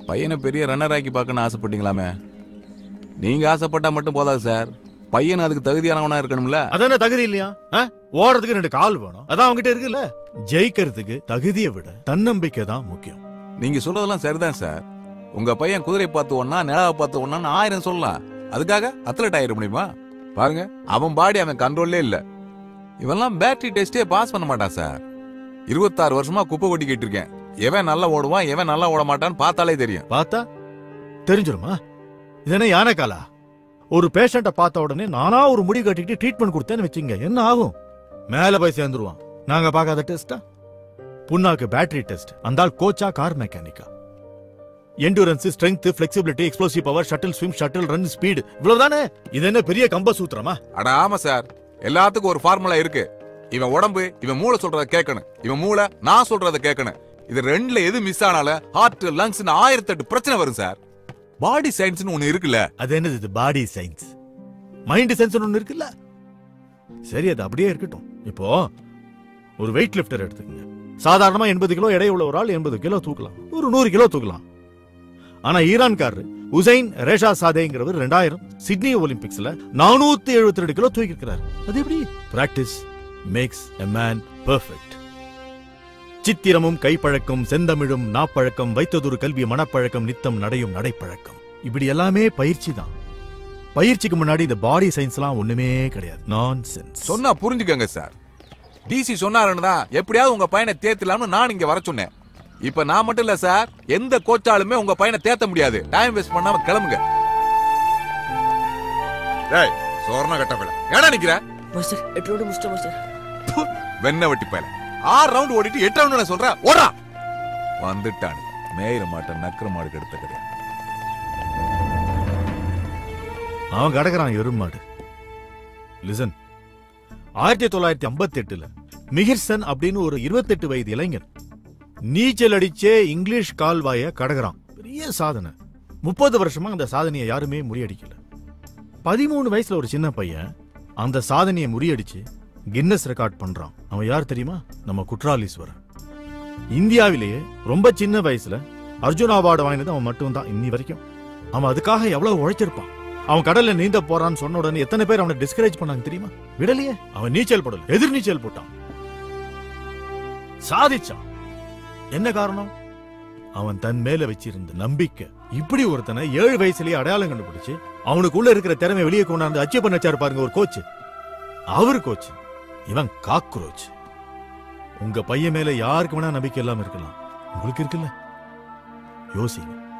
பையனை பெரிய ரன்னர் ஆக்கி பார்க்கணும்னு ஆசைப்பட்டீங்களாமே நீங்க ஆசைப்பட்டா மட்டும் போதாது சார் பையன் அதுக்கு தகுதியானவனா இருக்கணும்ல அதானே தகுதி இல்லையா ஆ? ஓடுறதுக்கு ரெண்டு கால் வேணும் அதான் அவங்ககிட்ட இருக்குல்ல ஜெயிக்கிறதுக்கு தகுதியை விட தன்னம்பிக்கை தான் முக்கியம் நீங்க சொல்றதெல்லாம் சரிதான் சார் உங்க பையன் குதிரை பார்த்து ஒன்னா நிலாவை பார்த்து ஒன்னான்னு ஆயிரம் சொல்லலாம் அதுக்காக அத்லட் ஆயிட முடியுமா பாருங்க அவன் பாடி அவன் கண்ட்ரோல்லே இல்ல இவெல்லாம் பேட்டரி டெஸ்டே பாஸ் பண்ண மாட்டான் சார் இருபத்தாறு வருஷமா குப்பை கொட்டிக்கிட்டு இருக்கேன் எவன் நல்லா ஓடுவான் எவன் நல்லா ஓட மாட்டான்னு பார்த்தாலே தெரியும் பார்த்தா தெரிஞ்சிருமா இது என்ன யானைக்காலா ஒரு பேஷண்ட்டை பார்த்த உடனே நானா ஒரு முடி கட்டிக்கிட்டு ட்ரீட்மெண்ட் கொடுத்தேன்னு வச்சுங்க என்ன ஆகும் மேல போய் சேர்ந்துருவான் நாங்க பார்க்காத டெஸ்டா புண்ணாக்கு பேட்டரி டெஸ்ட் அந்த ஆள் கோச்சா கார் மெக்கானிக்கா endurance strength flexibility explosive power shuttle swim shuttle run speed இவ்வளவுதானே இது என்ன பெரிய கம்ப சூத்திரமா அட ஆமா சார் எல்லாத்துக்கும் ஒரு ஃபார்முலா இருக்கு இவன் உடம்பு இவன் மூளை சொல்றத கேட்கணும் இவன் மூளை நான் சொல்றத கேட்கணும் இது ரெண்டுல எது மிஸ் ஆனாலும் ஹார்ட் லங்ஸ்னு ஆயிரத்தெட்டு பிரச்சனை வரும் சார் பாடி சயின்ஸ்னு ஒண்ணு இருக்குல்ல அது என்னது இது பாடி சயின்ஸ் மைண்ட் சயின்ஸ் ஒன்று இருக்குல்ல சரி அது அப்படியே இருக்கட்டும் இப்போ ஒரு வெயிட் லிஃப்டர் எடுத்துக்கங்க சாதாரணமா எண்பது கிலோ எடை உள்ள ஒரு ஆள் எண்பது கிலோ தூக்கலாம் ஒரு நூறு கிலோ தூக்கலாம் ஆனா ஈரான்காரர் உசைன் ரேஷா சாதேங்கிறவர் ரெண்டாயிரம் சிட்னி ஒலிம்பிக்ஸ்ல நானூத்தி எழுபத்தி ரெண்டு கிலோ தூக்கிருக்கிறார் அது எப்படி practice makes a man perfect சித்திரமும் கைப்பழக்கம் செந்தமிழும் நாப்பழக்கம் வைத்ததொரு கல்வி மனப்பழக்கம் நித்தம் நடையும் நடைப்பழக்கம் இப்படி எல்லாமே பயிற்சி தான் பயிற்சிக்கு முன்னாடி இந்த பாடி சயின்ஸ்லாம் ஒண்ணுமே கிடையாது நான் சென்ஸ் சொன்னா புரிஞ்சுக்கங்க சார் டிசி சொன்னாருன்னு தான் எப்படியாவது உங்க பையனை தேத்தலாம்னு நான் இங்க வர சொன்னேன் இப்ப நான் மட்டும் இல்ல சார் எந்த கோச்சாலுமே உங்க பையனை தேத்த முடியாது டைம் வேஸ்ட் பண்ணாம கிளம்புங்க டேய் சோர்ண கட்டப்பல ஏடா நிக்கிற மாஸ்டர் எட்டு ரவுண்டு முடிச்சிட்டேன் மாஸ்டர் ப்பு, வெண்ண வெட்டி பயல ஆறு ரவுண்ட் ஓடிட்டு எட்டு ரவுண்ட் சொல்ற ஓடா வந்துட்டான் மேயிற மாட்டேன் நக்கிற மாடு கெடுத்த கிடையாது அவன் கிடக்குறான் எருமாடு லிசன் ஆயிரத்தி தொள்ளாயிரத்தி ஐம்பத்தி எட்டுல மிகிர்சன் அப்படின்னு ஒரு இருபத்தெட்டு வயது இளைஞன் நீச்சல் அடிச்சே இங்கிலீஷ் கால்வாய கடக்குறான் பெரிய சாதனை முப்பது வருஷமா அந்த சாதனையை யாருமே முறியடிக்கல பதிமூணு வயசுல ஒரு சின்ன பையன் அந்த சாதனையை முறியடிச்சு கின்னஸ் ரெக்கார்ட் பண்றான் அவன் யார் தெரியுமா நம்ம குற்றாலீஸ்வரன் இந்தியாவிலேயே ரொம்ப சின்ன வயசுல அர்ஜுன் அவார்டு வாங்கினது அவன் மட்டும்தான் இன்னி வரைக்கும் அவன் அதுக்காக எவ்வளவு உழைச்சிருப்பான் அவன் கடல்ல நீந்த போறான்னு சொன்ன உடனே எத்தனை பேர் அவனை டிஸ்கரேஜ் பண்ணாங்க தெரியுமா விடலையே அவன் நீச்சல் போடல எதிர் நீச்சல் போட்டான் சாதிச்சான் என்ன காரணம் அவன் தன் மேல வச்சிருந்த நம்பிக்கை இப்படி ஒருத்தனை ஏழு வயசுலயே அடையாளம் கண்டுபிடிச்சு அவனுக்குள்ள இருக்கிற திறமை வெளியே கொண்டாந்து அச்சீவ் பண்ண வச்சாரு பாருங்க ஒரு கோச் அவரு கோச் இவன் காக்ரோச் உங்க பையன் மேல யாருக்கு வேணா நம்பிக்கை இல்லாம இருக்கலாம் உங்களுக்கு இருக்குல்ல யோசிங்க